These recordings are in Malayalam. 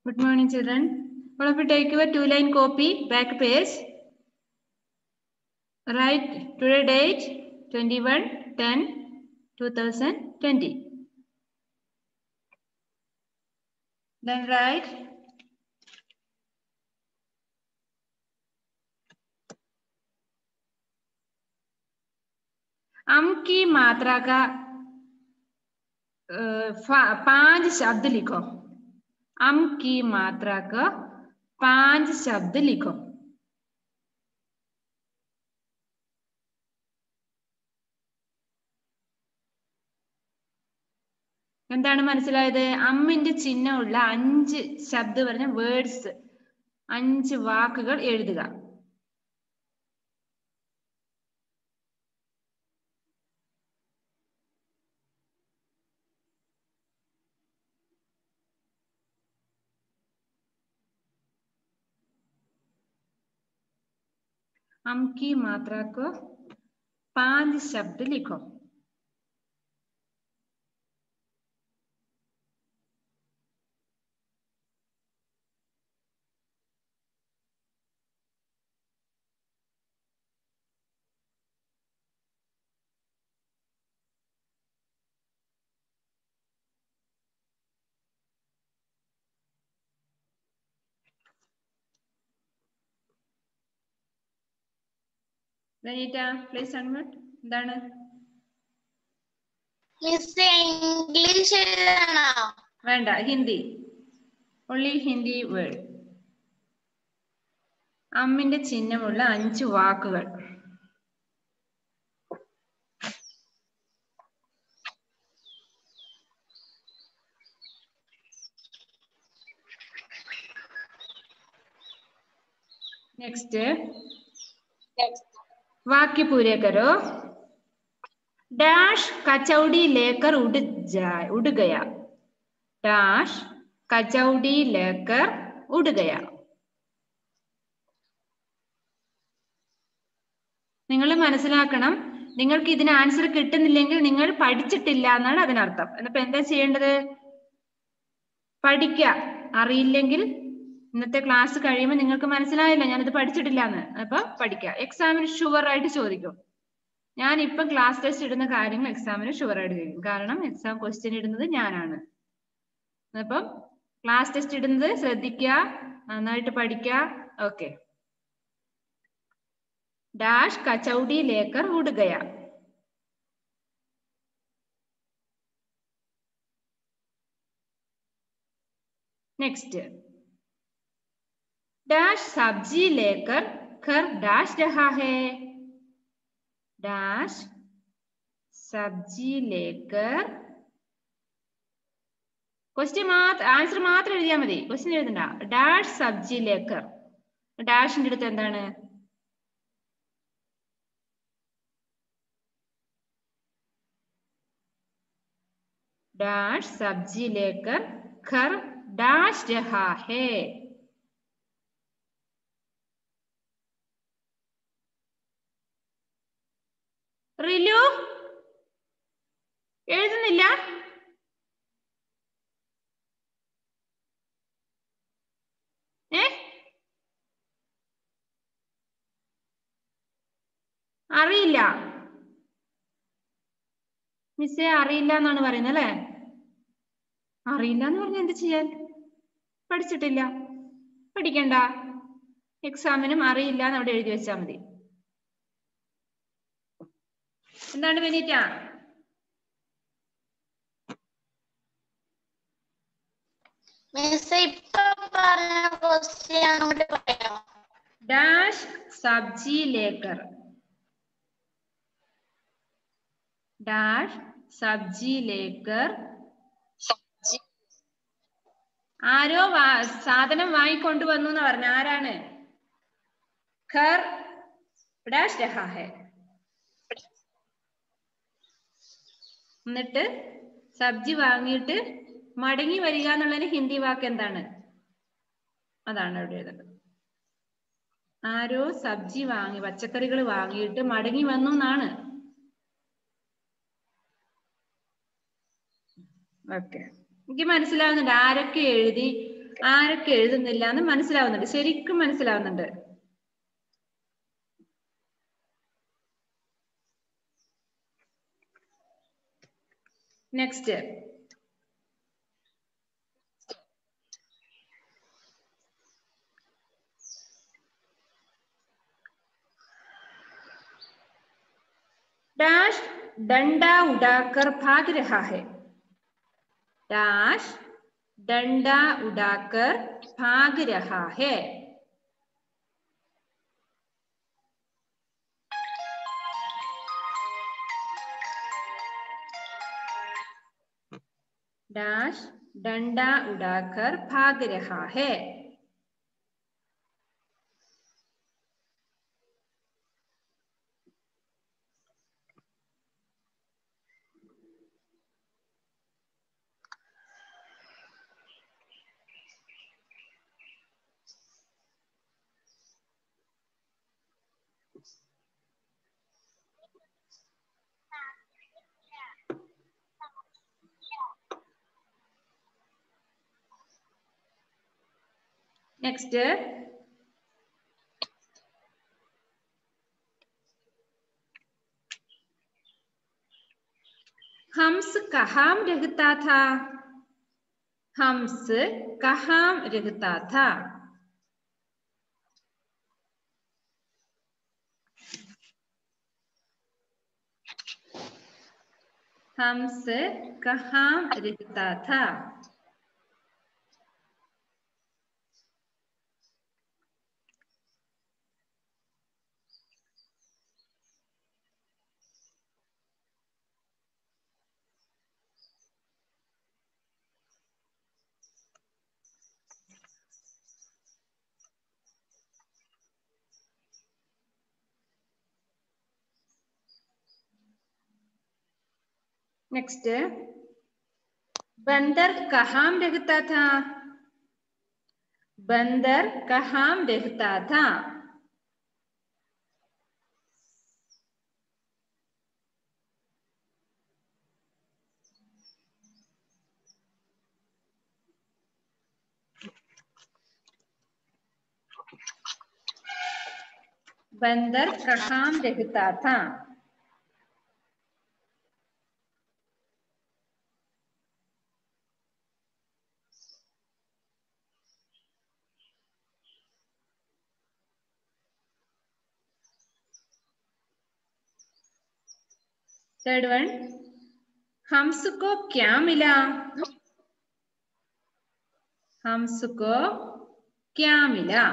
Good morning, children. All of you take your two line copy, back page. Write today date 21 10 2020. Then write अम की मात्रा का अ, फा- पांच शब्द लिखो अम की मात्रा का पांच शब्द लिखो എന്താണ് മനസ്സിലായത് അമ്മിന്റെ ചിഹ്നമുള്ള അഞ്ച് ശബ്ദം പറഞ്ഞ വേർഡ്സ് അഞ്ച് വാക്കുകൾ എഴുതുക अम की मात्रा को पांच शब्द लिखो വനീറ്റ പ്ലീസ് അൺമ്യൂട്ട് എന്താണ് മിസ് ഇംഗ്ലീഷ് എഴുതണോ വേണ്ട ഹിന്ദി ഒള്ളി ഹിന്ദി വേർഡ് അമ്മിന്റെ ചിഹ്നമുള്ള അഞ്ച് വാക്കുകൾ നെക്സ്റ്റ് वाक्य पूरे करो डैश कचौड़ी लेकर उड़ जाए उड़ गया डैश कचौड़ी लेकर उड़ गया നിങ്ങൾ മനസ്സിലാക്കണം നിങ്ങൾക്ക് ഇതിന് ആൻസർ കിട്ടുന്നില്ലെങ്കിൽ നിങ്ങൾ പഠിച്ചിട്ടില്ല എന്നാണ് അതിനർത്ഥം എന്നിപ്പോ എന്താ ചെയ്യേണ്ടത് പഠിക്കുക അറിയില്ലെങ്കിൽ ഇന്നത്തെ ക്ലാസ് കഴിയുമ്പോൾ നിങ്ങൾക്ക് മനസ്സിലായില്ല ഞാനിത് പഠിച്ചിട്ടില്ല എന്ന് അപ്പൊ പഠിക്കുക എക്സാമിന് ഷുവർ ആയിട്ട് ചോദിക്കും ഞാൻ ഇപ്പൊ ക്ലാസ് ടെസ്റ്റ് ഇടുന്ന കാര്യങ്ങൾ എക്സാമിന് ഷുവർ ആയിട്ട് ചോദിക്കും കാരണം എക്സാം ക്വസ്റ്റ്യൻ ഇടുന്നത് ഞാനാണ് അപ്പം ക്ലാസ് ടെസ്റ്റ് ഇടുന്നത് ശ്രദ്ധിക്കുക നന്നായിട്ട് പഠിക്കുക ഓക്കെ ഡാഷ് കച്ചൗടി ലേക്കർ ഉടുകയ നെക്സ്റ്റ് डैश सब्जी लेकर घर डैश रहा है डैश सब्जी लेकर ക്വസ്റ്റ്യൻ മാത്രം ആൻസർ മാത്രം എഴുതിയാൽ മതി ക്വസ്റ്റ്യൻ എഴുതണ്ട ഡാഷ് സബ്ജി ലേക്കർ ഡാഷിന്റെ അടുത്ത് എന്താണ് ഡാഷ് സബ്ജി ലേക്കർ ഘർ ഡാഷ് രഹാ ഹേ റിലു എഴുതുന്നില്ല ഏ അറിയില്ല മിസ്സേ അറിയില്ല എന്നാണ് പറയുന്നത് അല്ലേ അറിയില്ല എന്ന് പറഞ്ഞ എന്ത് ചെയ്യാൻ പഠിച്ചിട്ടില്ല പഠിക്കണ്ട എക്സാമിനും അറിയില്ല എന്ന് അവിടെ എഴുതി വെച്ചാൽ മതി എന്താണ് ബെനീറ്റ മിസ് ഇപ്പൊ പറഞ്ഞ ക്വസ്റ്റ്യൻ അങ്ങോട്ട് പറയാമോ ഡാഷ് സബ്ജി ലേക്കർ ഡാഷ് സബ്ജി ലേക്കർ ആരോ വാ- സാധനം വാങ്ങിക്കൊണ്ടു വന്നു എന്ന് പറഞ്ഞ ആരാണ് ഖർ ഡാഷ് രഹാ ഹെ എന്നിട്ട് സബ്ജി വാങ്ങിയിട്ട് മടങ്ങി വരിക എന്നുള്ളതിന് ഹിന്ദി വാക്ക് എന്താണ് അതാണ് അവിടെ എഴുതേണ്ടത് ആരോ സബ്ജി വാങ്ങി പച്ചക്കറികൾ വാങ്ങിയിട്ട് മടങ്ങി വന്നു എന്നാണ് ഓക്കെ എനിക്ക് മനസ്സിലാവുന്നുണ്ട് ആരൊക്കെ എഴുതി ആരൊക്കെ എഴുതുന്നില്ല എന്ന് മനസ്സിലാവുന്നുണ്ട് ശരിക്കും മനസ്സിലാവുന്നുണ്ട് നെക്സ്റ്റ് डैश डंडा उड़ाकर भाग रहा है डैश डंडा उड़ाकर भाग रहा है डैश डंडा उड़ाकर भाग रहा है नेक्स्ट हंस कहाँ रहता था हंस कहाँ रहता था हंस कहाँ रहता था नेक्स्ट बंदर कहाँ रहता था बंदर कहाँ रहता था बंदर कहाँ रहता था थर्ड वन हंस को क्या मिला हंस को क्या मिला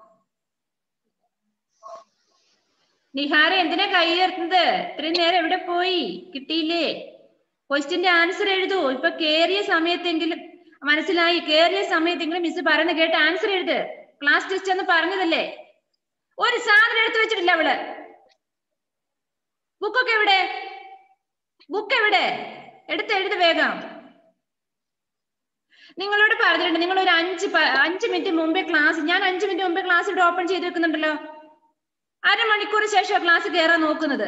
നിഹാര എന്തിനാ കൈ ഉയർത്തുന്നത് ഇത്രയും നേരം എവിടെ പോയി കിട്ടിയില്ലേ ക്വസ്റ്റിന്റെ ആൻസർ എഴുതൂ ഇപ്പൊ കേറിയ സമയത്തെങ്കിലും മനസ്സിലായി കേറിയ സമയത്തെങ്കിലും മിസ് പറയുന്ന കേട്ട് ആൻസർ എഴുത് ക്ലാസ് ടെസ്റ്റ് എന്ന് പറഞ്ഞതല്ലേ ഒരു സാധനം എടുത്തു വെച്ചിട്ടില്ല അവള് ബുക്കൊക്കെ എവിടെ ബുക്ക് എവിടെ എടുത്ത് എഴുത് വേഗം നിങ്ങളോട് പറഞ്ഞിട്ടുണ്ട് നിങ്ങൾ ഒരു അഞ്ച് പ- അഞ്ച് മിനിറ്റ് മുമ്പേ ക്ലാസ് ഞാൻ അഞ്ച് മിനിറ്റ് മുമ്പേ ക്ലാസ് ഇവിടെ ഓപ്പൺ ചെയ്ത് വെക്കുന്നുണ്ടല്ലോ അരമണിക്കൂർ ശേഷം ക്ലാസ് കയറാൻ നോക്കുന്നത്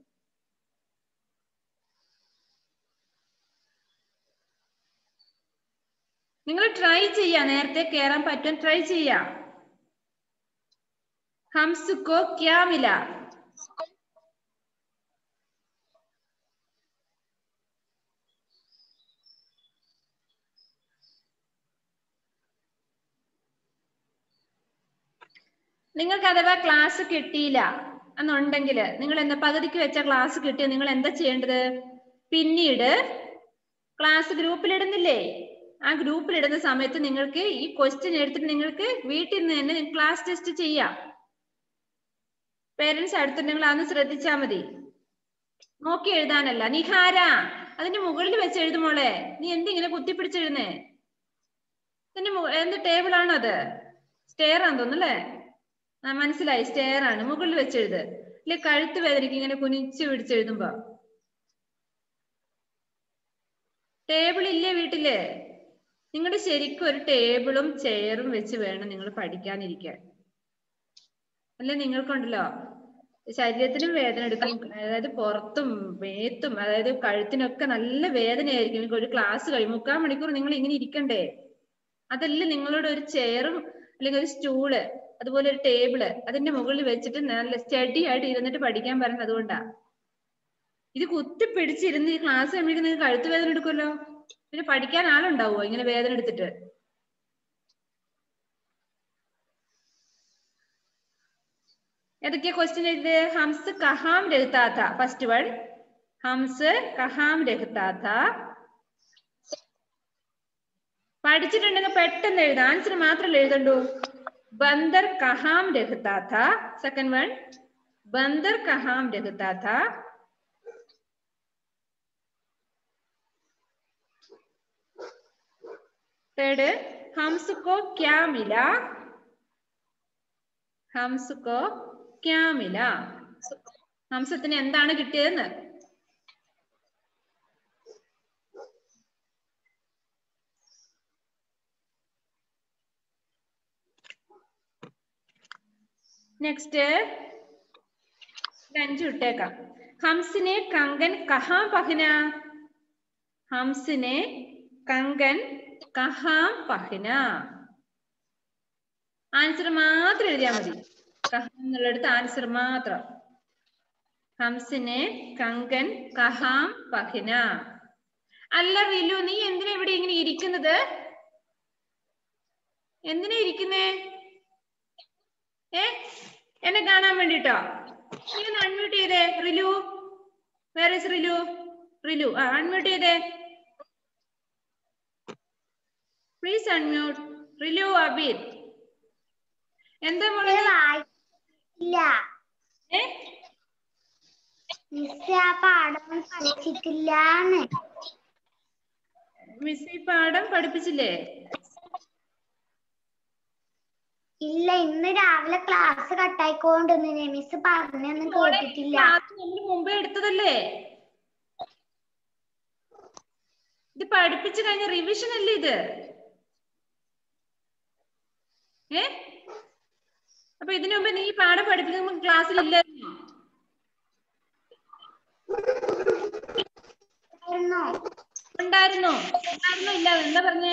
നിങ്ങൾ ട്രൈ ചെയ്യാ നേരത്തെ കയറാൻ പറ്റും ട്രൈ ചെയ്യാ ഹംസുക്കോ ക്യാ മില നിങ്ങൾക്ക് അഥവാ ക്ലാസ് കിട്ടിയില്ല എന്നുണ്ടെങ്കിൽ നിങ്ങൾ എന്താ പകുതിക്ക് വെച്ച ക്ലാസ് കിട്ടിയ നിങ്ങൾ എന്താ ചെയ്യേണ്ടത് പിന്നീട് ക്ലാസ് ഗ്രൂപ്പിൽ ഇടുന്നില്ലേ ആ ഗ്രൂപ്പിൽ ഇടുന്ന സമയത്ത് നിങ്ങൾക്ക് ഈ ക്വസ്റ്റ്യൻ എടുത്തിട്ട് നിങ്ങൾക്ക് വീട്ടിൽ നിന്ന് തന്നെ ക്ലാസ് ടെസ്റ്റ് ചെയ്യാം പേരൻസ് അടുത്തുണ്ടെങ്കിൽ അതൊന്ന് ശ്രദ്ധിച്ചാൽ മതി നോക്കി എഴുതാനല്ല നിഹാര അതിന്റെ മുകളിൽ വെച്ച് എഴുതുമോളെ നീ എന്തിങ്ങനെ കുത്തിപ്പിടിച്ചെഴുന്നേ ഇതിന്റെ മു- എന്ത് ടേബിൾ ആണോ അത് സ്റ്റെയർ ആണെന്ന് തോന്നുന്നു അല്ലേ ആ മനസ്സിലായി സ്റ്റെയർ ആണ് മുകളിൽ വെച്ചെഴുത് ഇല്ല കഴുത്ത് വേദനയ്ക്ക് ഇങ്ങനെ കുനിച്ച് പിടിച്ചെഴുതുമ്പോ ടേബിൾ ഇല്ലേ വീട്ടില് നിങ്ങളുടെ ശരിക്കും ഒരു ടേബിളും ചെയറും വെച്ച് വേണം നിങ്ങൾ പഠിക്കാനിരിക്കാൻ അല്ലെ നിങ്ങൾക്കുണ്ടല്ലോ ശരീരത്തിനും വേദന എടുക്കും അതായത് പുറത്തും മേത്തും അതായത് കഴുത്തിനൊക്കെ നല്ല വേദനയായിരിക്കും നിങ്ങൾക്ക് ഒരു ക്ലാസ് കഴിയും മുക്കാൽ മണിക്കൂർ നിങ്ങൾ ഇങ്ങനെ ഇരിക്കണ്ടേ അതല്ല നിങ്ങളോട് ഒരു ചെയറും അല്ലെങ്കിൽ ഒരു സ്റ്റൂള് അതുപോലെ ഒരു ടേബിള് അതിന്റെ മുകളിൽ വെച്ചിട്ട് നല്ല സ്റ്റഡി ആയിട്ട് ഇരുന്നിട്ട് പഠിക്കാൻ പറയുന്നത് അതുകൊണ്ടാ ഇത് കുത്തി പിടിച്ചിരുന്ന് ഈ ക്ലാസ് കഴിയുമ്പോൾ നിങ്ങൾക്ക് കഴുത്ത് വേദന എടുക്കുമല്ലോ പിന്നെ പഠിക്കാൻ ആളുണ്ടാവുമോ ഇങ്ങനെ വേദന എടുത്തിട്ട് ഏതൊക്കെയാ ക്വസ്റ്റ്യൻ എഴുത് ഹംസ് കഹാം രഹത്താത്ത ഫസ്റ്റ് വൺ ഹംസ് കഹാം രഹത്താത്ത പഠിച്ചിട്ടുണ്ടെങ്കിൽ പെട്ടെന്ന് എഴുതാം ആൻസർ മാത്രമല്ല എഴുതണ്ടു ബന്ദർ കഹാം രഹത്താത്ത സെക്കൻഡ് വൺ ബന്ദർ കഹാം രഹത്താത്ത തേർഡ് ഹംസുക്കോ ക്യാ മില ഹംസുക്കോ ക്യാ മില ഹംസത്തിന് എന്താണ് കിട്ടിയതെന്ന് നെക്സ്റ്റ് അഞ്ചു വിട്ടേക്കാം ഹംസിനെ കങ്കൻ കഹാം പഹന ഹംസിനെ കങ്കൻ കഹാം പഹന ആൻസർ മാത്രം എഴുതിയാൽ മതി കഹാം എന്നുള്ളിടത്ത് ആൻസർ മാത്രം ഹംസിനെ കങ്കൻ കഹാം പഹന അല്ല വിലു നീ എന്തിനാ ഇവിടെ ഇങ്ങനെ ഇരിക്കുന്നത് എന്തിനാ ഇരിക്കുന്നേ ഏ എന്നെ കാണാൻ വേണ്ടിട്ടോ നീ ഒന്ന് അൺമ്യൂട്ട് ചെയ്തേ റിലു വേറെ റിലു റിലു ആ അൺമ്യൂട്ട് ചെയ്തേ പ്ലീസ് അൺമ്യൂട്ട് റിലു അബീർ എന്താ മോളെ ഇത് വായിച്ചില്ല ഏ മിസ് ആ പാഠം പഠിച്ചിട്ടില്ലാന്ന് മിസ് ഈ പാഠം പഠിപ്പിച്ചില്ലേ ഇല്ല ഇന്ന് രാവിലെ ക്ലാസ് കട്ടായിക്കൊണ്ടിരുന്നിനെ മിസ് പറഞ്ഞൊന്നും കേട്ടിട്ടില്ല ക്ലാസ് നമ്മൾ മുമ്പേ എടുത്തതല്ലേ ഇത് പഠിപ്പിച്ചു കഴിഞ്ഞ റിവിഷൻ അല്ലേ ഇത് ഏ അപ്പൊ ഇതിനു മുമ്പ് നീ ഈ പാഠം പഠിപ്പിക്കുമ്പോ ക്ലാസ്സിൽ ഇല്ലായിരുന്നോ ആയിരുന്നോ? ഉണ്ടായിരുന്നോ ഉണ്ടായിരുന്നോ ഇല്ല എന്താ പറഞ്ഞേ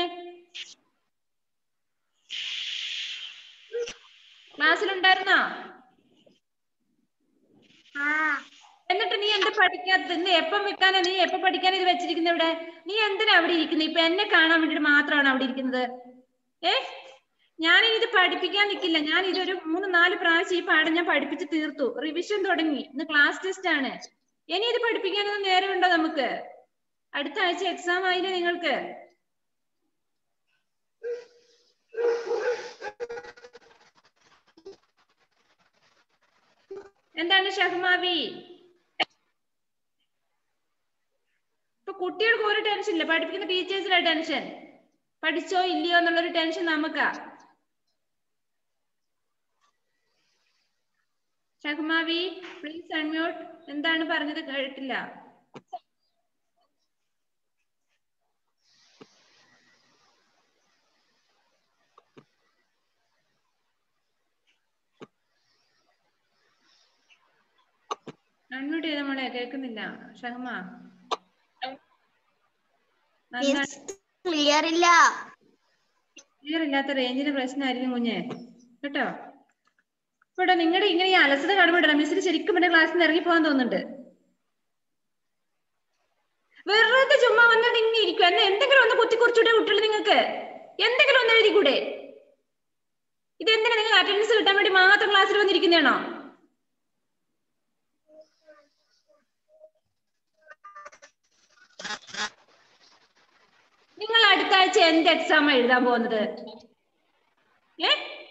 ക്ലാസ്സിലുണ്ടായിരുന്നോ ആ എന്നിട്ട് നീ എന്താ പഠിക്കാത്തത് ഇന്ന് എപ്പം വെക്കാനാ നീ എപ്പം പഠിക്കാനാ ഇത് വെച്ചിരിക്കുന്നത് ഇവിടെ നീ എന്തിനാ അവിടെ ഇരിക്കുന്നത് ഇപ്പൊ എന്നെ കാണാൻ വേണ്ടിട്ട് മാത്രമാണ് അവിടെ ഇരിക്കുന്നത് ഏ ഞാൻ ഇനി ഇത് പഠിപ്പിക്കാൻ നിൽക്കില്ല ഞാൻ ഇതൊരു മൂന്ന് നാല് പ്രാവശ്യം ഈ പാഠം ഞാൻ പഠിപ്പിച്ച് തീർത്തു റിവിഷൻ തുടങ്ങി ഇന്ന് ക്ലാസ് ടെസ്റ്റ് ആണ് ഇനി ഇത് പഠിപ്പിക്കാനൊന്നും നേരമുണ്ടോ നമുക്ക് അടുത്ത ആഴ്ച എക്സാം ആയില്ലേ നിങ്ങൾക്ക് എന്താണ് ഷഹ്മാവി ഇപ്പൊ കുട്ടികൾക്ക് ഒരു ടെൻഷൻ ഇല്ല പഠിപ്പിക്കുന്ന ടീച്ചേഴ്സിനാ ടെൻഷൻ പഠിച്ചോ ഇല്ലയോ എന്നുള്ളൊരു ടെൻഷൻ നമുക്കാ ഷഹ്മാവി പ്ലീസ് അൺമ്യൂട്ട് എന്താണ് പറഞ്ഞത് കേട്ടില്ല അൺമ്യൂട്ട് ചെയ്ത മോളെ കേൾക്കുന്നില്ല ഷഹ്മ മിസ് ക്ലിയർ ഇല്ല ക്ലിയർ ഇല്ലാത്ത റേഞ്ചിന് പ്രശ്നമായിരിക്കും കുഞ്ഞെ കേട്ടോ ഇവിടെ നിങ്ങളുടെ ഇങ്ങനെ ഈ അലസത കാണുമ്പോഴാണ് മിസ്സിന് ശരിക്കും പിന്നെ ക്ലാസ്സിൽ നിന്ന് ഇറങ്ങി പോകാൻ തോന്നുന്നുണ്ട് വെറുതെ ചുമ്മാ വന്നിട്ട് ഇങ്ങനെ ഇരിക്കും എന്നെ എന്തെങ്കിലും ഒന്ന് കുത്തി കുറിച്ചൂടെ കുട്ടികൾ നിങ്ങൾക്ക് എന്തെങ്കിലും ഒന്ന് എഴുതിക്കൂടെ ഇതെന്തിനാ നിങ്ങൾ അറ്റൻഡൻസ് കിട്ടാൻ വേണ്ടി മാത്രം ക്ലാസ്സിൽ വന്നിരിക്കുന്നതാണോ നിങ്ങൾ അടുത്ത ആഴ്ച എന്ത് എക്സാം എഴുതാൻ പോകുന്നത് ഏ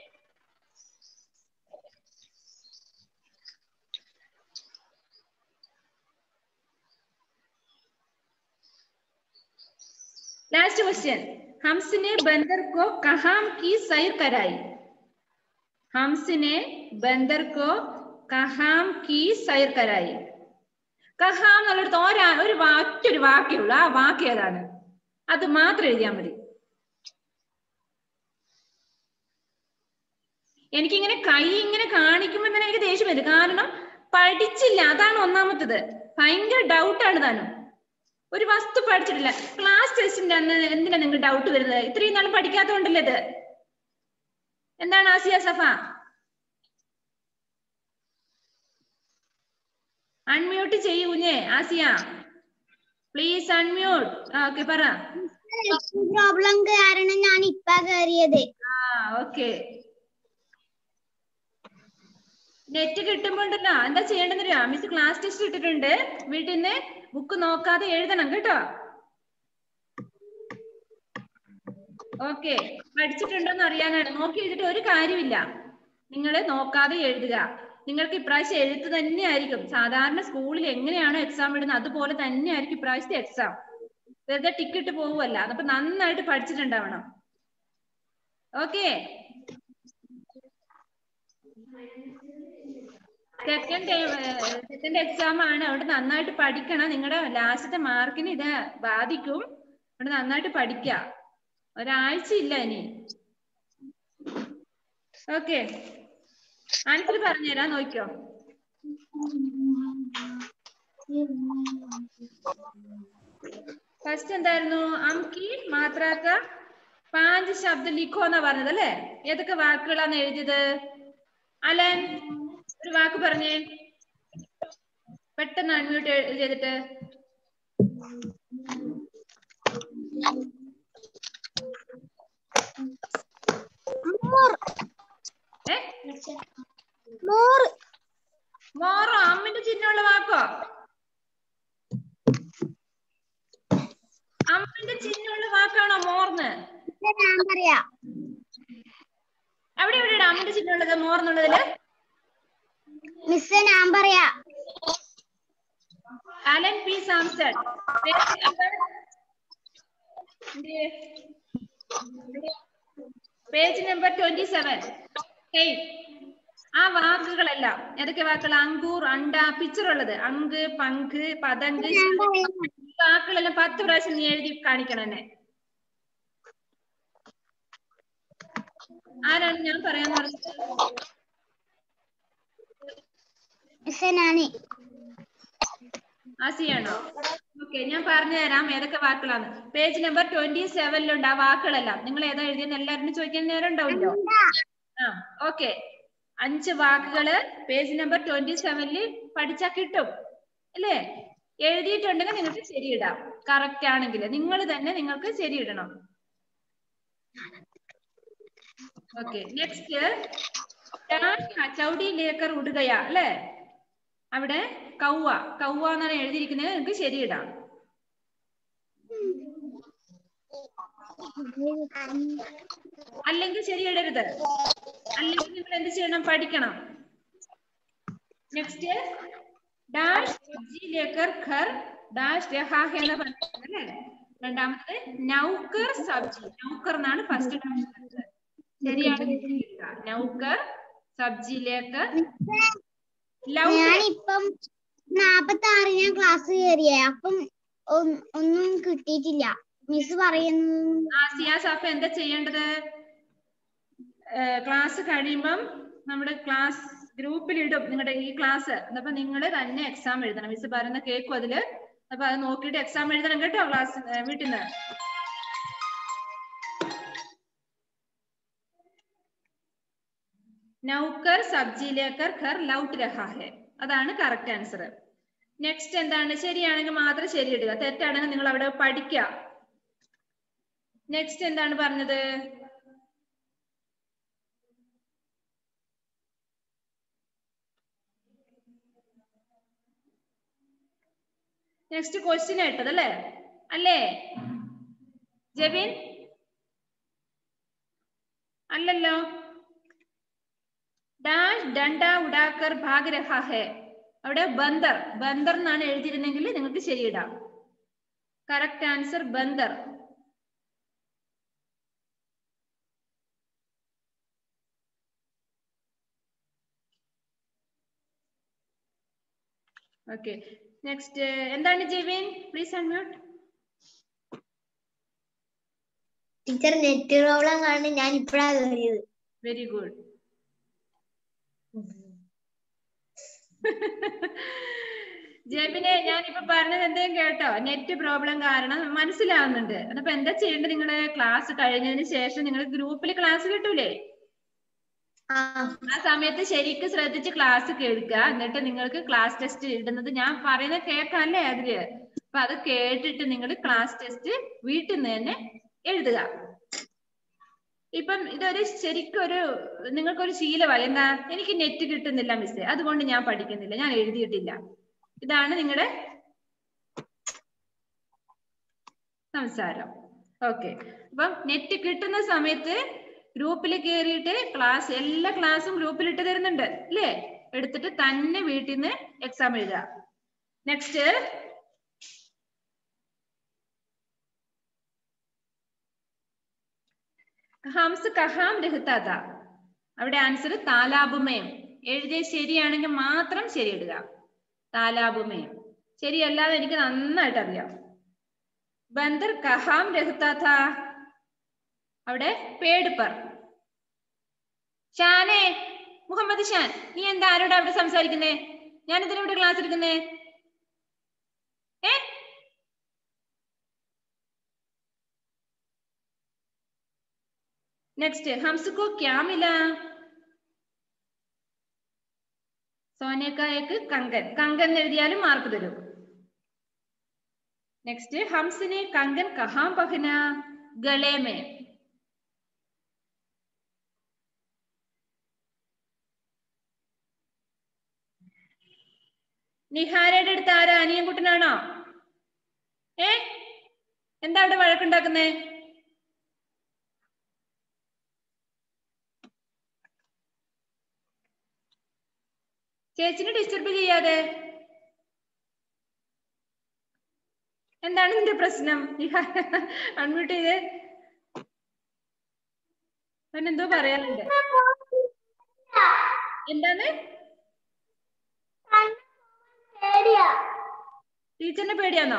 लास्ट क्वेश्चन हम्स ने बंदर को कहाम की सैर कराई हम्स ने बंदर को कहाम की सैर कराई കഹാം എന്നുള്ളിടത്ത് ഒരാ ഒരു ഒറ്റൊരു വാക്കേ ഉള്ളൂ ആ വാക്ക് ഏതാണ് അത് മാത്രം എഴുതിയാൽ മതി എനിക്കിങ്ങനെ കൈ ഇങ്ങനെ കാണിക്കുമ്പോൾ തന്നെ എനിക്ക് ദേഷ്യം വരും കാരണം പഠിച്ചില്ല അതാണ് ഒന്നാമത്തത് ഭയങ്കര ഡൗട്ടാണ് താനും ഒരു വസ്തു പഠിച്ചിട്ടില്ല ക്ലാസ് ടെസ്റ്റിന്റെ അന്ന് എന്തിനാ നിങ്ങൾക്ക് ഡൗട്ട് വരുന്നത് ഇത്രയും നാളും പഠിക്കാത്തതുകൊണ്ടല്ലേ ഇത് എന്താണ് ആസിയ സഫ അൺമ്യൂട്ട് ചെയ്യൂ കുഞ്ഞേ ആസിയ പ്ലീസ് അൺമ്യൂട്ട് ഓക്കെ പറ പ്രോബ്ലം കാരണം ഞാൻ ഇപ്പ കയറിയത് ആ ഓക്കെ നെറ്റ് കിട്ടുമ്പോണ്ടല്ലോ എന്താ ചെയ്യേണ്ടെന്നറിയോ മിസ് ക്ലാസ് ടെസ്റ്റ് ഇട്ടിട്ടുണ്ട് വീട്ടിൽ നിന്ന് ബുക്ക് നോക്കാതെ എഴുതണം കേട്ടോ ഓക്കെ പഠിച്ചിട്ടുണ്ടോന്ന് അറിയാനാണ് നോക്കി എഴുതിട്ട് ഒരു കാര്യമില്ല നിങ്ങൾ നോക്കാതെ എഴുതുക നിങ്ങൾക്ക് ഇപ്രാവശ്യം എഴുത്ത് തന്നെയായിരിക്കും സാധാരണ സ്കൂളിൽ എങ്ങനെയാണോ എക്സാം ഇടുന്നത് അതുപോലെ തന്നെയായിരിക്കും ഇപ്രാവശ്യത്തെ എക്സാം വെറുതെ ടിക്കറ്റ് പോവുമല്ല അപ്പൊ നന്നായിട്ട് പഠിച്ചിട്ടുണ്ടാവണം ഓക്കെ സെക്കൻഡ് സെക്കൻഡ് എക്സാം ആണ് അവിടെ നന്നായിട്ട് പഠിക്കണം നിങ്ങളുടെ ലാസ്റ്റത്തെ മാർക്കിന് ഇത് ബാധിക്കും അവിടെ നന്നായിട്ട് പഠിക്ക ഒരാഴ്ച ഇല്ല ഇനി ഓക്കെ ആൻസർ പറഞ്ഞുതരാം നോക്കിയോ ഫസ്റ്റ് എന്തായിരുന്നു അംകി മാത്രാക്ക പാഞ്ച് ശബ്ദ ലിഖോ എന്നാ പറഞ്ഞത് അല്ലേ ഏതൊക്കെ വാക്കുകളാണ് എഴുതിയത് അലൻ ഒരു വാക്ക് പറഞ്ഞേ പെട്ടെന്ന് അൺമ്യൂട്ട് ചെയ്തിട്ട് ഏ മോറോ അമ്മിന്റെ ചിഹ്നമുള്ള വാക്കോ അമ്മിന്റെ ചിഹ്നമുള്ള വാക്കാണോ മോർന്ന് ഞാൻ പറയാ എവിടെ എവിടെയാണ് അമ്മിന്റെ ചിഹ്നമുള്ളത് മോർന്നുള്ളതില് മിസ് ഞാൻ പറയാ Alan P Samson page number twenty seven ആ വാക്കുകളെല്ലാം ഏതൊക്കെ വാക്കുകൾ അങ്കൂർ അണ്ട പിക്ചർ ഉള്ളത് അങ്ക് പങ്ക് പതങ്ക് ഞാൻ പറയാ ഈ വാക്കുകളെല്ലാം പത്ത് പ്രാവശ്യം നീ എഴുതി കാണിക്കണം എന്നെ ആരാണ് ഞാൻ പറയാന്ന് പറഞ്ഞത് മിസ് ഞാന് ആസിയാണോ ഓക്കെ ഞാൻ പറഞ്ഞു തരാം ഏതൊക്കെ വാക്കുകളാണ് പേജ് നമ്പർ ട്വന്റി സെവനിലുണ്ട് ആ വാക്കുകളെല്ലാം നിങ്ങൾ ഏതാ എഴുതിയെന്ന് എല്ലാവരും ചോദിക്കാൻ നേരം ഉണ്ടാവില്ലോ ആ ഓക്കെ അഞ്ച് വാക്കുകള് പേജ് നമ്പർ ട്വന്റി സെവനിൽ പഠിച്ചാ കിട്ടും അല്ലേ എഴുതിയിട്ടുണ്ടെങ്കിൽ നിങ്ങൾക്ക് ശരിയിടാം കറക്റ്റ് ആണെങ്കിൽ നിങ്ങൾ തന്നെ നിങ്ങൾക്ക് ശരിയിടണം ഓക്കെ നെക്സ്റ്റ് ചൗടി ലേക്കർ ഉടുകയാ അല്ലേ അവിടെ കൗവ കൗവ എന്നാണ് എഴുതിയിരിക്കുന്നത് നിങ്ങൾക്ക് ശരിയിടാം അല്ലെങ്കിൽ ശരിയിടരുത് അല്ലെങ്കിൽ നിങ്ങൾ എന്ത് ചെയ്യണം പഠിക്കണം നെക്സ്റ്റ് ഡാഷ് സബ്ജി ലേക്കർ ഖർ ഡാഷ് രഹാ ഹെ എന്ന് പറഞ്ഞത് അല്ലേ രണ്ടാമത് നൗക്കർ സബ്ജി നൗക്കർ എന്നാണ് ഫസ്റ്റ് ഡാഷ് ശരിയാണ് നൗക്കർ സബ്ജി ലേക്കർ ലൗ ഞാനിപ്പം നാപ്പത്തി ആറ് ഞാൻ ക്ലാസ് കയറിയേ അപ്പം ഒ- ഒന്നും കിട്ടിയിട്ടില്ല മിസ് പറയുന്നു ആസിയ സാഫ എന്താ ചെയ്യേണ്ടത് ക്ലാസ് കഴിയുമ്പം നമ്മുടെ ക്ലാസ് ഗ്രൂപ്പിൽ ഇടും നിങ്ങളുടെ ഈ ക്ലാസ് അപ്പൊ നിങ്ങൾ തന്നെ എക്സാം എഴുതണം മിസ് പറയുന്ന കേൾക്കും അതില് അപ്പൊ അത് നോക്കിയിട്ട് എക്സാം എഴുതണം കേട്ടോ ക്ലാസ് വീട്ടിൽ നിന്ന് നൗക്കർ സബ്ജി ലേക്കർ ഖർ ലൗട്ട് രഹാ ഹെ അതാണ് കറക്റ്റ് ആൻസർ നെക്സ്റ്റ് എന്താണ് ശരിയാണെങ്കിൽ മാത്രം ശരിയിടുക തെറ്റാണെങ്കിൽ നിങ്ങൾ അവിടെ പഠിക്കുക നെക്സ്റ്റ് എന്താണ് പറഞ്ഞത് നെക്സ്റ്റ് ക്വസ്റ്റ്യൻ ഇട്ടത് അല്ലേ അല്ലേ ജെബിൻ അല്ലല്ലോ ഡാഷ് ഡണ്ട ഉഡാക്കർ ഭാഗ് രഹാ ഹെ അവിടെ ബന്ദർ ബന്ദർ എന്നാണ് എഴുതിയിരുന്നെങ്കിൽ നിങ്ങൾക്ക് ശരിയിടാം കറക്റ്റ് ആൻസർ ബന്ദർ ഓക്കെ നെക്സ്റ്റ് എന്താണ് Jebin please unmute teacher net problem കാരണം ഞാൻ ഇപ്പഴാ കയറിയത് വെരി ഗുഡ് ജെബിനെ ഞാനിപ്പോ പറഞ്ഞത് എന്തെങ്കിലും കേട്ടോ നെറ്റ് പ്രോബ്ലം കാരണം മനസ്സിലാവുന്നുണ്ട് അപ്പൊ എന്താ ചെയ്യേണ്ടത് നിങ്ങള് ക്ലാസ് കഴിഞ്ഞതിന് ശേഷം നിങ്ങൾ ഗ്രൂപ്പിൽ ക്ലാസ് കിട്ടൂലേ ആ ആ സമയത്ത് ശരിക്കും ശ്രദ്ധിച്ച് ക്ലാസ് കേൾക്കുക എന്നിട്ട് നിങ്ങൾക്ക് ക്ലാസ് ടെസ്റ്റ് ഇടുന്നത് ഞാൻ പറയുന്നത് കേൾക്കാല്ലേ അതില് അപ്പൊ അത് കേട്ടിട്ട് നിങ്ങൾ ക്ലാസ് ടെസ്റ്റ് വീട്ടിൽ നിന്ന് തന്നെ എഴുതുക ഇപ്പം ഇതൊരു ശരിക്കും ഒരു നിങ്ങൾക്കൊരു ശീലമായി എന്താ എനിക്ക് നെറ്റ് കിട്ടുന്നില്ല മിസ്സേ അതുകൊണ്ട് ഞാൻ പഠിക്കുന്നില്ല ഞാൻ എഴുതിയിട്ടില്ല ഇതാണ് നിങ്ങളുടെ സംസാരം ഓക്കെ അപ്പം നെറ്റ് കിട്ടുന്ന സമയത്ത് ഗ്രൂപ്പിൽ കയറിയിട്ട് ക്ലാസ് എല്ലാ ക്ലാസ്സും ഗ്രൂപ്പിൽ ഇട്ട് തരുന്നുണ്ട് അല്ലേ എടുത്തിട്ട് തന്നെ വീട്ടിൽ നിന്ന് എക്സാം എഴുതുക നെക്സ്റ്റ് ഹംസ് കഹാം രഹിതാത അവിടെ ആൻസർ താലാബുമയം എഴുതിയ ശരിയാണെങ്കിൽ മാത്രം ശരിയിടുക താലാബുമയം ശരിയല്ലാതെ എനിക്ക് നന്നായിട്ട് അറിയാം ബന്ദർ കഹാം രഹിതാഥ അവിടെ പേട് പർ ഷാനെ മുഹമ്മദ് ഷാൻ നീ എന്താ ആരോടാ അവിടെ സംസാരിക്കുന്നേ ഞാൻ ഇതിന് ഇവിടെ ക്ലാസ് എടുക്കുന്നേ ഏ നെക്സ്റ്റ് ഹംസക്കോ ക്യാ മില സോനക്കായക്ക് കങ്കൻ കങ്കൻ എന്ന് എഴുതിയാലും മാർക്ക് തരും നെക്സ്റ്റ് ഹംസിനെ കങ്കൻ കഹാം പഹന ഗളേമേ നിഹാരയുടെ അടുത്ത് ആരാ അനിയൻകുട്ടനാണോ ഏ എന്താ അവിടെ വഴക്കുണ്ടാക്കുന്നേ ചേച്ചിനെ ഡിസ്റ്റർബ് ചെയ്യാതെ എന്താണ് നിന്റെ പ്രശ്നം അൺമ്യൂട്ട് ചെയ്ത് അവനെന്തോ പറയാനുണ്ട് എന്താണ് ടീച്ചറിനെ പേടിയാന്നോ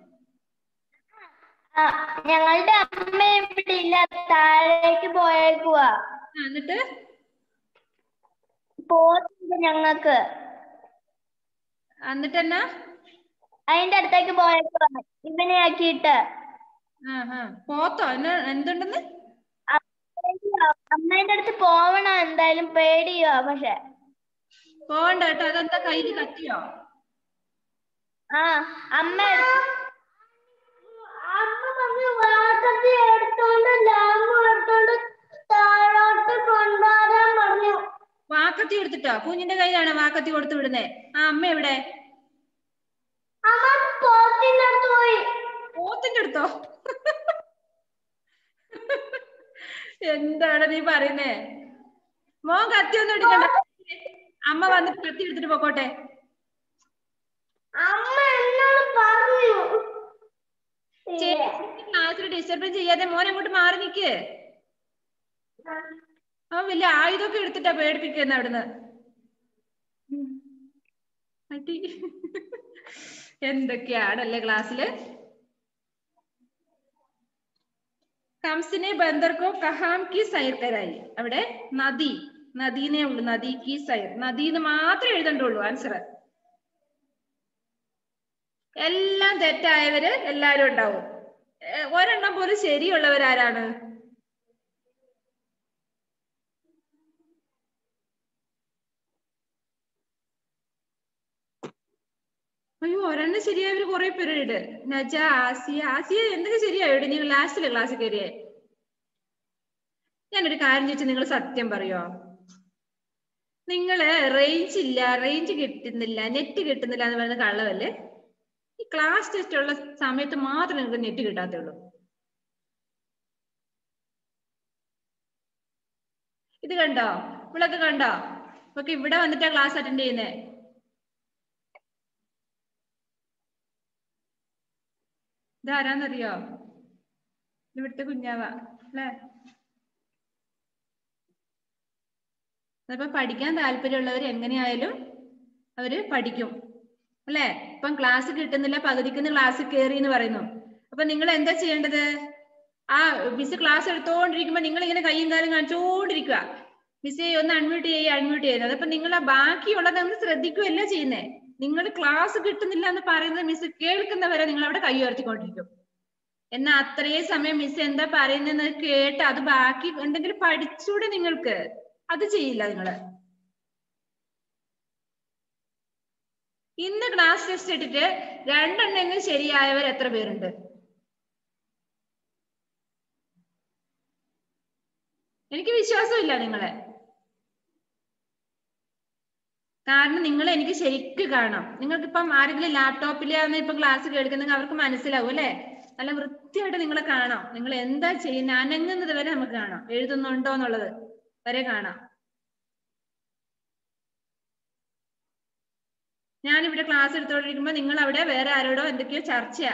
ഞങ്ങളുടെ അമ്മ ഇവിടെ ഇല്ല താഴേക്ക് പോയേക്കുവാ ആ, എന്നിട്ട് പോകുന്നുണ്ട് ഞങ്ങക്ക് ആ, എന്നിട്ട് എന്നാ അതിന്റെ അടുത്തേക്ക് പോയേക്കുവാ ഇവനെ ആക്കിയിട്ട് ആ ആ പോത്തോ എന്നാ എന്തുണ്ടെന്ന് അമ്മേന്റെ അടുത്ത് പോവണം എന്തായാലും പേടിയോ പക്ഷെ പോവണ്ട കേട്ടോ അതെന്താ കയ്യിൽ കത്തിയോ ആ അമ്മ അമ്മ പറഞ്ഞു വാക്കത്തി എടുത്തോണ്ട് ലാമ്പ് എടുത്തോണ്ട് താഴോട്ട് കൊണ്ടുവരാൻ പറഞ്ഞു വാക്കത്തി എടുത്തിട്ടോ കുഞ്ഞിന്റെ കയ്യിലാണ് വാക്കത്തി കൊടുത്തു വിടുന്നേ ആ അമ്മ എവിടെ അമ്മ പോത്തിന്റെ അടുത്ത് പോയി പോത്തിന്റെ അടുത്തോ എന്താണ് നീ പറയുന്നേ മോൻ കത്തി ഒന്നും എടുക്കണ്ട അമ്മ വന്നിട്ട് കത്തി എടുത്തിട്ട് പൊക്കോട്ടെ അമ്മ എന്നോട് പറഞ്ഞു ക്ലാസ്സിൽ ഡിസ്റ്റർബ് ചെയ്യാതെ മോൻ അങ്ങോട്ട് മാറി നിക്ക് അവൻ വലിയ ആയുധമൊക്കെ എടുത്തിട്ടാ പേടിപ്പിക്കുന്ന അവിടുന്ന് അടി. എന്തൊക്കെയാണല്ലേ ക്ലാസ്സില് ഹംസിനെ ബന്ദർക്കോ കഹാം കി സൈർ കരായി അവിടെ നദി നദീനെ ഉള്ളു നദി കി സൈർ നദീന്ന് മാത്രമേ എഴുതണ്ടുള്ളൂ ആൻസർ എല്ലാം തെറ്റായവര് എല്ലാരും ഉണ്ടാവും ഏ, ഒരെണ്ണം പോലും ശരിയുള്ളവരാരാണ് അയ്യോ ഒരെണ്ണം ശരിയായവര് കുറെ പേരുണ്ട് നജ ആസിയ ആസിയ എന്തൊക്കെ ശരിയായോ നിങ്ങൾ ലാസ്റ്റിലെ ക്ലാസ്സിൽ കയറിയേ ഞാനൊരു കാര്യം ചോദിച്ചാൽ നിങ്ങൾ സത്യം പറയോ നിങ്ങള് റേഞ്ച് ഇല്ല റേഞ്ച് കിട്ടുന്നില്ല നെറ്റ് കിട്ടുന്നില്ല എന്ന് പറയുന്ന കള്ളവല്ലേ ഈ ക്ലാസ് ടെസ്റ്റ് ഉള്ള സമയത്ത് മാത്രമേ നിങ്ങൾക്ക് നെറ്റ് കിട്ടാത്തേ ഉള്ളൂ ഇത് കണ്ടോ ഇവളൊക്കെ കണ്ടോ ഇവക്ക് ഇവിടെ വന്നിട്ടാ ക്ലാസ് അറ്റൻഡ് ചെയ്യുന്നേ ഇതാരാന്നറിയോ ഇത് ഇവിടുത്തെ കുഞ്ഞാവ അല്ലേ അപ്പൊ പഠിക്കാൻ താല്പര്യമുള്ളവർ എങ്ങനെയായാലും അവര് പഠിക്കും അല്ലെ ഇപ്പം ക്ലാസ് കിട്ടുന്നില്ല പകുതിക്കുന്ന ക്ലാസ് കയറി എന്ന് പറയുന്നു അപ്പൊ നിങ്ങൾ എന്താ ചെയ്യേണ്ടത് ആ മിസ് ക്ലാസ് എടുത്തോണ്ടിരിക്കുമ്പോ നിങ്ങൾ ഇങ്ങനെ കയ്യും കാലും കാണിച്ചോണ്ടിരിക്കുക മിസ്സേ ഒന്ന് അൺമ്യൂട്ട് ചെയ്യുക അൺമ്യൂട്ട് ചെയ്യുന്നത് അപ്പൊ നിങ്ങൾ ആ ബാക്കിയുള്ളത് ഒന്ന് ശ്രദ്ധിക്കുകയല്ല ചെയ്യുന്നേ നിങ്ങൾ ക്ലാസ് കിട്ടുന്നില്ല എന്ന് പറയുന്നത് മിസ് കേൾക്കുന്നവരെ നിങ്ങൾ അവിടെ കൈ ഉയർത്തിക്കൊണ്ടിരിക്കും എന്നാ അത്രയും സമയം മിസ് എന്താ പറയുന്നത് കേട്ട് അത് ബാക്കി എന്തെങ്കിലും പഠിച്ചൂടെ നിങ്ങൾക്ക് അത് ചെയ്യില്ല നിങ്ങള് ഇന്ന് ക്ലാസ് ടെസ്റ്റ് ഇട്ടിട്ട് രണ്ടെണ്ണെങ്കിലും ശരിയായവർ എത്ര പേരുണ്ട് എനിക്ക് വിശ്വാസമില്ല നിങ്ങളെ കാരണം നിങ്ങൾ എനിക്ക് ശരിക്ക് കാണാം നിങ്ങൾക്ക് ഇപ്പം ആരെങ്കിലും ലാപ്ടോപ്പിലാണ് ഇപ്പൊ ക്ലാസ് കേൾക്കുന്നെങ്കിൽ അവർക്ക് മനസ്സിലാവും അല്ലെ നല്ല വൃത്തിയായിട്ട് നിങ്ങളെ കാണാം നിങ്ങൾ എന്താ ചെയ്യുന്നത് അനങ്ങുന്നത് വരെ നമുക്ക് കാണാം എഴുതുന്നുണ്ടോ എന്നുള്ളത് വരെ കാണാം ഞാനിവിടെ ക്ലാസ് എടുത്തോണ്ടിരിക്കുമ്പോ നിങ്ങൾ അവിടെ വേറെ ആരോടോ എന്തൊക്കെയോ ചർച്ചയാ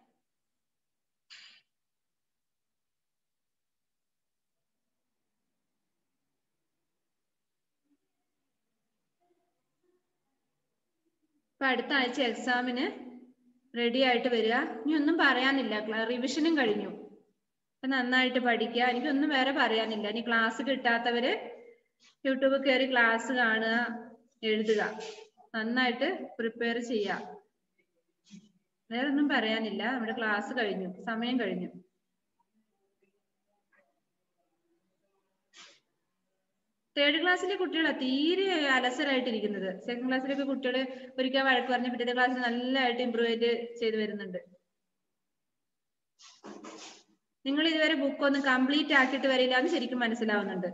ഇപ്പൊ അടുത്ത ആഴ്ച എക്സാമിന് റെഡി ആയിട്ട് വരിക ഇനി ഒന്നും പറയാനില്ല റിവിഷനും കഴിഞ്ഞു അപ്പൊ നന്നായിട്ട് പഠിക്കുക എനിക്കൊന്നും വേറെ പറയാനില്ല ഇനി ക്ലാസ് കിട്ടാത്തവര് യൂട്യൂബിൽ കയറി ക്ലാസ് കാണുക എഴുതുക നന്നായിട്ട് പ്രിപ്പയർ ചെയ്യുക വേറെ ഒന്നും പറയാനില്ല നമ്മുടെ ക്ലാസ് കഴിഞ്ഞു സമയം കഴിഞ്ഞു തേർഡ് ക്ലാസ്സിലെ കുട്ടികളാ തീരെ അലസരായിട്ടിരിക്കുന്നത് സെക്കൻഡ് ക്ലാസ്സിലൊക്കെ കുട്ടികൾ ഒരിക്കൽ വഴക്ക് പറഞ്ഞ് പിറ്റത്തെ ക്ലാസ്സിൽ നല്ലതായിട്ട് ഇമ്പ്രൂവ് ചെയ്ത് വരുന്നുണ്ട് നിങ്ങൾ ഇതുവരെ ബുക്ക് ഒന്നും കംപ്ലീറ്റ് ആക്കിയിട്ട് വരില്ല എന്ന് ശരിക്കും മനസ്സിലാവുന്നുണ്ട്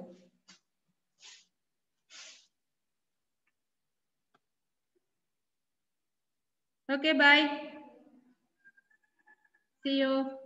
ഓക്കെ ബൈ സി യു